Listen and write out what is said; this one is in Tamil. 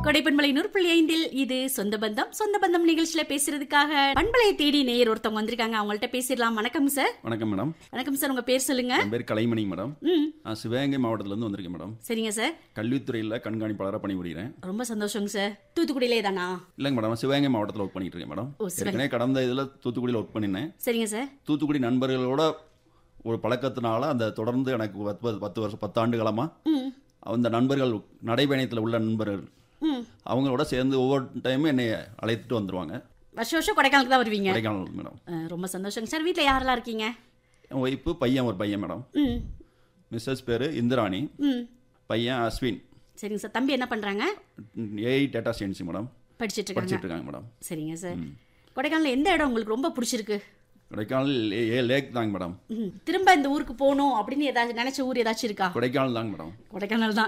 கொடைப்பண்பலை நூற்புள்ளி ஐந்தில் இது சொந்த பந்தம் சொந்த பந்தம் நிகழ்ச்சியில பேசுறதுக்காக பண்பலையை தேடி நேயர் ஒருத்தவங்க வந்திருக்காங்க அவங்கள்ட்ட பேசிடலாம் வணக்கம் சார் வணக்கம் மேடம் வணக்கம் சார் உங்க பேர் சொல்லுங்க என் பேர் கலைமணி மேடம் ம் நான் சிவகங்கை மாவட்டத்திலேருந்து வந்திருக்கேன் மேடம் சரிங்க சார் கல்வித்துறையில் கண்காணிப்பாளராக பணிபுரிகிறேன் ரொம்ப சந்தோஷங்க சார் தூத்துக்குடியிலே தானா இல்லைங்க மேடம் நான் சிவகங்கை மாவட்டத்தில் ஒர்க் பண்ணிட்டு இருக்கேன் மேடம் ஓ, சிவகங்கை. ஏற்கனவே கடந்த இதில் தூத்துக்குடியில் ஒர்க் பண்ணினேன் சரிங்க சார் தூத்துக்குடி நண்பர்களோட ஒரு பழக்கத்தினால அந்த தொடர்ந்து எனக்கு பத்து பத்து வருஷம் பத்து ஆண்டு காலமாக ம் அந்த நண்பர்கள் நடைபயணத்தில் உள்ள நண்பர்கள் ம் அவங்களோட சேர்ந்து ஒவ்வொரு டைமும் என்னை அழைத்துட்டு வந்துருவாங்க வருஷம் வருஷம் கொடைக்கானலுக்கு தான் வருவீங்க கொடைக்கானல் மேடம் அஹ், ரொம்ப சந்தோஷங்க சார் வீட்டில் யாரெல்லாம் இருக்கீங்க என் ஒய்ஃபு பையன் ஒரு பையன் மேடம் ம் மிஸ்ஸஸ் பேர் இந்திராணி ம் பையன் அஸ்வின் சரிங்க சார் தம்பி என்ன பண்றாங்க ஏஐ டேட்டா சயின்ஸ் மேடம் படிச்சிட்டு இருக்காங்க படிச்சிட்டு இருக்காங்க மேடம் சரிங்க சார் கொடைக்கானல் எந்த இடம் உங்களுக்கு ரொம்ப பிடிச்சிருக்கு கொடைக்கானல் ஏ- ஏ லேக் தாங்க மேடம் ம், திரும்ப இந்த ஊருக்கு போகணும் அப்படின்னு ஏதாச்சும் நினைச்ச ஊர் ஏதாச்சும் இருக்கா கொடைக்கானல் தாங்க மேடம் கொடைக்கானல் தான்